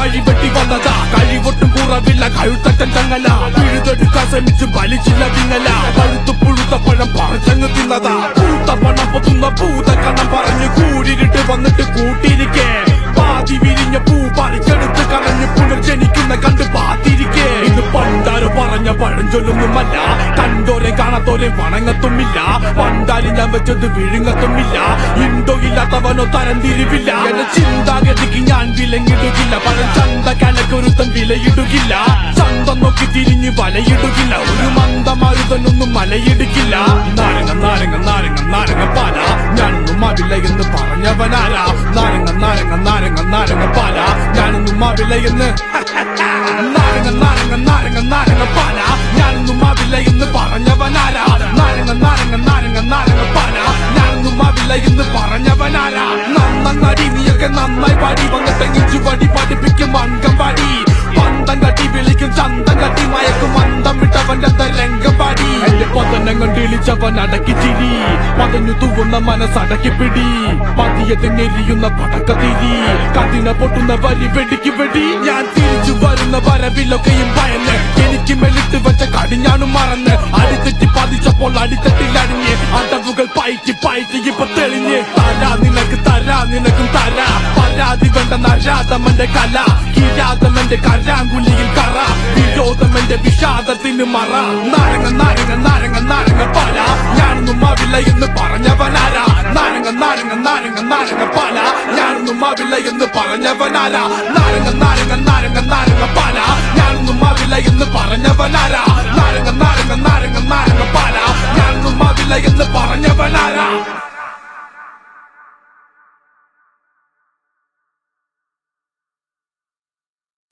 വഴിവെട്ടി വന്നതാ കഴിവൊട്ടും കുറവില്ല കഴുത്തറ്റൻ ചങ്ങല പിഴുതെടുക്കാൻ ശ്രമിച്ചു വലിച്ചില്ല വിങ്ങല കഴുത്തു പുഴുത്ത പഴം പറിച്ചങ്ങ് തിന്നതാ പൂത്ത പണം പൊത്തുന്ന പൂത കണ്ണം പറഞ്ഞു കൂടിയിട്ട് വന്നിട്ട് കൂട്ടിയിരിക്കേ പാതി വിരിഞ്ഞ പൂ പറിച്ചെടുത്ത് കളഞ്ഞ് പുനർജനിക്കുന്ന കണ്ട് പാത്തിരിക്കേ ഇത് പണ്ടാരോ പറഞ്ഞ പഴഞ്ചൊല്ലൊന്നുമല്ല കണ്ടോരെ കാണാത്തോരെ വണങ്ങത്തുമില്ല പണ്ടാലും ഞാൻ വെച്ചത് വിഴുങ്ങത്തുമില്ല ഇണ്ടോ ഇല്ലാത്തവനോ തരംതിരിവില്ല എന്റെ ചിന്താഗതിക്ക് ഞാൻ വിലങ്ങിടുകില്ല പഴം ചന്ത കലക്കൊരുത്തൻ വിലയിടുകില്ല ചന്തം നോക്കി തിരിഞ്ഞ് വലയിടുകില്ല ഒരു മന്ദമരുതനൊന്നും മലയിടുകില്ല നാരങ്ങ നാരങ്ങ നാരങ്ങ നാരങ്ങ പാല ഞാനൊന്നും ആവില്ല എന്ന് പറഞ്ഞവനാരാ നാരങ്ങ നാരങ്ങ നാരങ്ങ നാരങ്ങ പാല ഞാനൊന്നും ആവില്ല എന്ന് നാരങ്ങ നാരങ്ങ നാരങ്ങ നാരങ്ങ പാല ഞാനൊന്നും ആവില്ല എന്ന് പറഞ്ഞവനാരാ നാരങ്ങ നാരങ്ങ നാരങ്ങ നാരങ്ങ പാല ഞാനൊന്നും ആവില്ല എന്ന് പറഞ്ഞവനാരാ നന്നങ്ങടി നീയൊക്കെ നന്നായി പാടി വന്നിട്ടെങ്കിൽ ചുവടി പഠിപ്പിക്കും അംഗം പാടി പന്തം കട്ടി വിളിക്കും ചന്തം കട്ടി മയക്കും മന്ദം വിട്ടവന്റെ രംഗം പാടി എന്റെ പതനം കണ്ട് ഇളിച്ചവൻ അടക്കി ചിരി പതഞ്ഞു തൂവുന്ന മനസ്സടക്കി പിടി പതിയതിനെരിയുന്ന പടക്കത്തിരി കതിന പൊട്ടുന്ന വലി വെടിക്ക് വെടി ഞാൻ തിരിച്ചു വരുന്ന വരവിലൊക്കെയും ഭയന്ന് എനിക്ക് മെലിട്ട് വെച്ച കടിഞ്ഞാണു മറന്ന് അടിത്തെറ്റി പതിച്ചപ്പോൾ അടിത്തട്ടിൽ അടിഞ്ഞ് അടവുകൾ പയറ്റി പയറ്റി ഇപ്പൊ തെളിഞ്ഞ് തരാ നിനക്ക് തരാ നിനക്കും തരാ പരാതി വേണ്ട നരാതമന്റെ കല കിരാതമന്റെ കരാങ്കുലിയിൽ കറ വിരോധമന്റെ വിഷാദത്തിന് മറ നാരങ്ങ നാരങ്ങ നാരങ്ങ നാരങ്ങ പാല ഞാനൊന്നും ആവില്ല എന്ന് പറഞ്ഞവനാരാ നാരങ്ങ നാരങ്ങ നാരങ്ങ നാരങ്ങ പാല ഞാനൊന്നും ആവില്ല എന്ന് പറഞ്ഞവനാരാ നാരങ്ങ നാരങ്ങ നാരങ്ങ നാരങ്ങ പാല ഞാനൊന്നും ആവില്ല എന്ന് പറഞ്ഞവനാരാ നാരങ്ങ നാരങ്ങ നാരങ്ങ നാരങ്ങ പാല ഞാനൊന്നും ആവില്ല എന്ന് പറഞ്ഞവനാരാ